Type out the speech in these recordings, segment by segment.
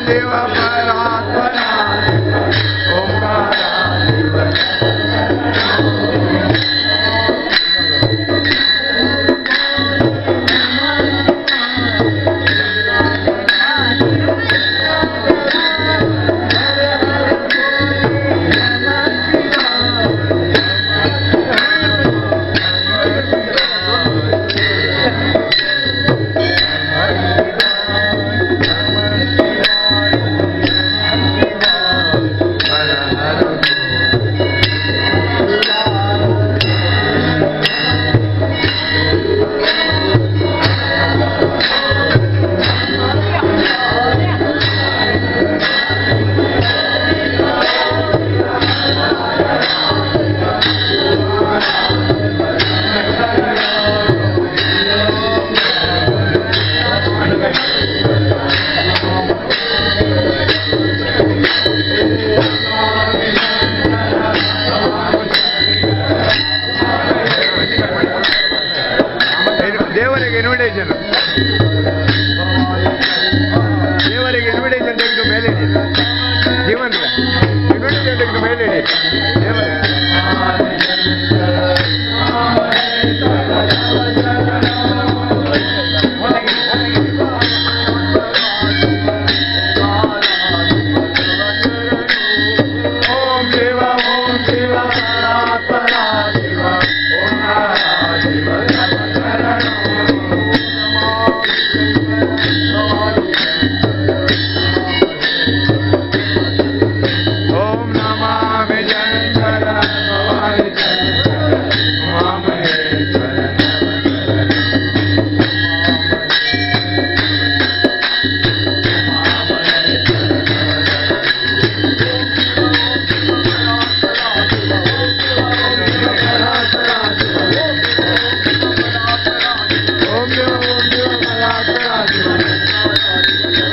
ದೇವ ಪರಾತ್ಪರ ಓಂಕಾರ ದೇವರಿಗೆ ಇನ್ವಿಟೇಷನ್ ದೇವರಿಗೆ ಇನ್ವಿಟೇಷನ್ ತೆಗೆದು ಮೇಲೆ ಇಡಿ ಜೀವನ್ ಇನ್ವಿಟೇಷನ್ ತೆಗೆದು ಮೇಲೆ ಇಡಿ ದೇವರಿಗೆ ಓಂ ಶಿವ ಓಂ ಶಿವ ಪರಾತ್ಪರ ಶಿವ ಓಂಕಾರ ಶಿವ ಓಂ ನಮಾಮಿ ಶಂಕರ ಭವಾನಿ ಉಮಾಮಹೇಶ್ವರ ಓಂ ಶಿವ ಓಂ ಶಿವ ಪರಾತ್ಪರ ಶಿವ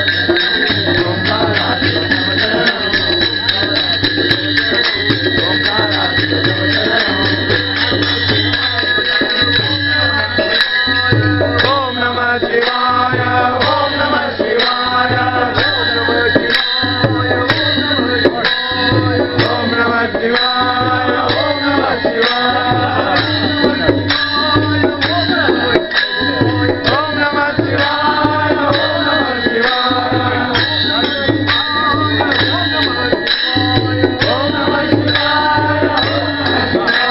ಓಂ ನಮಃ ಶಿವಾಯ ಓಂ ನಮಃ ಶಿವಾಯ ಓಂ ನಮಃ ಶಿವಾಯ ಓಂ ನಮಃ ಶಿವಾಯ ಓಂ ನಮಃ ಶಿವಾಯ ಓಂ ನಮಃ ಶಿವಾಯ ಓಂ ನಮಃ ಶಿವಾಯ ಓಂ ನಮಃ ಶಿವಾಯ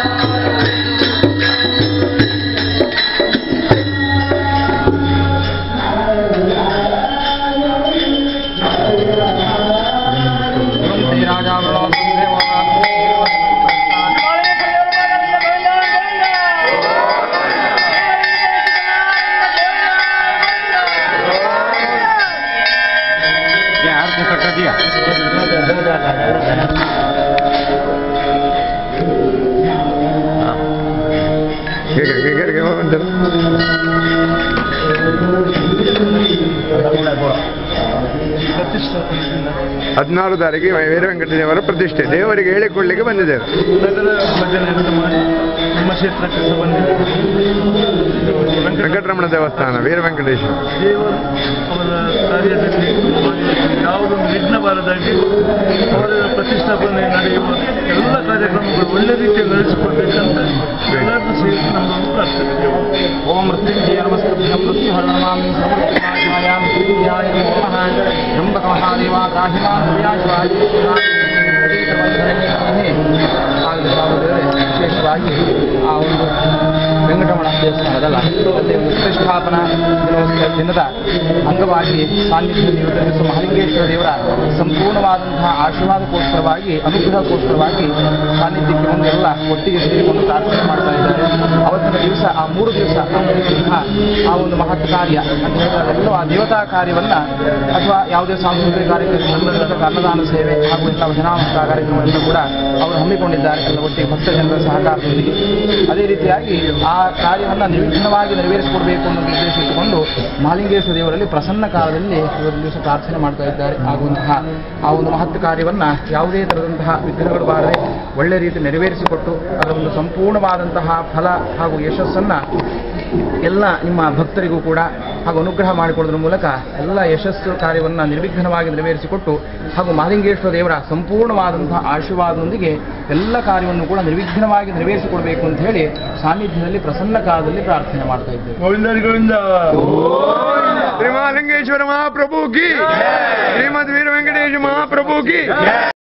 ಹದಿನಾರು ತಾರೀಕಿಗೆ ವೀರ ವೆಂಕಟ ದೇವರ ಪ್ರತಿಷ್ಠೆ ದೇವರಿಗೆ ಹೇಳಿಕೊಳ್ಳಿಕ್ಕೆ ಬಂದಿದ್ದೇವೆ ನಗರ ಭಜನೆ ಅಂತ ಮಾಡಿ ನಮ್ಮ ಕ್ಷೇತ್ರಕ್ಕೆ ಸಹ ಬಂದಿದೆ ಇದು ವೆಂಕಟ ವೆಂಕಟರಮಣ ದೇವಸ್ಥಾನ ವೀರ ವೆಂಕಟೇಶ್ವರ ದೇವರು ಅವರ ಕಾರ್ಯದಲ್ಲಿ ಯಾವುದೊಂದು ವಿಘ್ನ ಬಾರದಾಗಿ ಅವರ ಪ್ರತಿಷ್ಠಾಪನೆ ನಡೆಯುವ ಎಲ್ಲ ಕಾರ್ಯಕ್ರಮಗಳು ಒಳ್ಳೆ ರೀತಿಯಲ್ಲಿ ನಡೆಸಿಕೊಡ್ಬೇಕಂತ ಎಲ್ಲರಿಗೂ ಸೇರಿ ನಮ್ಮ ಒಂದು ಪ್ರಾರ್ಥನೆ ಓಂ ಮೃತ್ಯುಂಜಯ ನಮಸ್ತುಭ್ಯಂ ಮೃತ್ಯುಹರಣಮಾಮಿ ಸಮೃದ್ಧಮಾಯಾಂ ಸೂರ್ಯಾಯ ನಮಃ ಜಂಬಕ ಮಹಾದೇವ ಕಾಹಿಮಾನ್ ಪ್ರಿಯಾಶಿವಾಯ ವಿಶೇಷವಾಗಿ ಆ ಒಂದು ವೆಂಕಟರಮಣ ದೇವಸ್ಥಾನದಲ್ಲ ಅಲ್ಲಿ ಒಂದು ಪ್ರತಿಷ್ಠಾಪನಾ ದಿನೋತ್ಸವ ದಿನದ ಅಂಗವಾಗಿ ಸಾನ್ನಿಧ್ಯ ನೀಡುತ್ತಿರುವ ಮಹಾಲಿಂಗೇಶ್ವರ ದೇವರ ಸಂಪೂರ್ಣವಾದಂತಹ ಆಶೀರ್ವಾದಕ್ಕೋಸ್ಕರವಾಗಿ ಅನುಗ್ರಹಕ್ಕೋಸ್ಕರವಾಗಿ ಸಾನ್ನಿಧ್ಯಕ್ಕೆ ಒಂದೆಲ್ಲ ಒಟ್ಟಿಗೆ ಸೇರಿಕೊಂಡು ಪ್ರಾರ್ಥನೆ ಮಾಡ್ತಾ ಇದ್ದಾರೆ ಅವತ್ತಿನ ದಿವಸ ಆ ಮೂರು ದಿವಸ ನಡೆಯುವಂತಹ ಆ ಒಂದು ಮಹತ್ ಕಾರ್ಯ ಅಂತ ಹೇಳಿದ್ರೆ ಅದೆಲ್ಲವೂ ಆ ದೇವತಾ ಕಾರ್ಯವನ್ನ ಅಥವಾ ಯಾವುದೇ ಸಾಂಸ್ಕೃತಿಕ ಕಾರ್ಯಕ್ರಮ ಸಾಂಸ್ಕೃತಿಕ ಅನ್ನದಾನ ಸೇವೆ ಹಾಗೂ ಇಂಥ ಭಜನಾಮಕ ಕಾರ್ಯಕ್ರಮಗಳನ್ನು ಕೂಡ ಅವರು ಹಮ್ಮಿಕೊಂಡಿದ್ದಾರೆ ಎಲ್ಲ ಒಟ್ಟಿಗೆ ಭಕ್ತ ಜನರ ಸಹಕಾರದೊಂದಿಗೆ ಅದೇ ರೀತಿಯಾಗಿ ಆ ಕಾರ್ಯವನ್ನು ನಿರ್ವಿಘ್ನವಾಗಿ ನೆರವೇರಿಸಿಕೊಡ್ಬೇಕು ಅನ್ನೋ ಉದ್ದೇಶ ಇಟ್ಟುಕೊಂಡು ಮಹಾಲಿಂಗೇಶ್ವರ ದೇವರಲ್ಲಿ ಪ್ರಸನ್ನ ಕಾಲದಲ್ಲಿ ಇವತ್ತು ದಿವಸ ಪ್ರಾರ್ಥನೆ ಮಾಡ್ತಾ ಇದ್ದಾರೆ ಆಗುವಂತಹ ಆ ಒಂದು ಮಹತ್ ಕಾರ್ಯವನ್ನ ಯಾವುದೇ ತರದಂತಹ ವಿಘ್ನಗಳು ಬಾರದೆ ಒಳ್ಳೆ ರೀತಿ ನೆರವೇರಿಸಿಕೊಟ್ಟು ಅದರ ಒಂದು ಸಂಪೂರ್ಣವಾದಂತಹ ಫಲ ಹಾಗೂ ಯಶಸ್ಸನ್ನ ಎಲ್ಲ ನಿಮ್ಮ ಭಕ್ತರಿಗೂ ಕೂಡ ಹಾಗೂ ಅನುಗ್ರಹ ಮಾಡಿಕೊಡೋದ್ರ ಮೂಲಕ ಎಲ್ಲ ಯಶಸ್ಸು ಕಾರ್ಯವನ್ನು ನಿರ್ವಿಘ್ನವಾಗಿ ನೆರವೇರಿಸಿಕೊಟ್ಟು ಹಾಗೂ ಮಹಾಲಿಂಗೇಶ್ವರ ದೇವರ ಸಂಪೂರ್ಣವಾದಂತಹ ಆಶೀರ್ವಾದದೊಂದಿಗೆ ಎಲ್ಲ ಕಾರ್ಯವನ್ನು ಕೂಡ ನಿರ್ವಿಘ್ನವಾಗಿ ನೆರವೇರಿಸಿಕೊಡಬೇಕು ಅಂತ ಹೇಳಿ ಸಾನ್ನಿಧ್ಯದಲ್ಲಿ ಪ್ರಸನ್ನ ಕಾಲದಲ್ಲಿ ಪ್ರಾರ್ಥನೆ ಮಾಡ್ತಾ ಇದ್ದೇವೆ ಗೋವಿಂದರಿಗಳಿಂದ ಶ್ರೀ ಮಹಾಲಿಂಗೇಶ್ವರ ಮಹಾಪ್ರಭು ಕಿ ಶ್ರೀಮದ್ ವೀರ ವೆಂಕಟೇಶ ಮಹಾಪ್ರಭು ಕಿ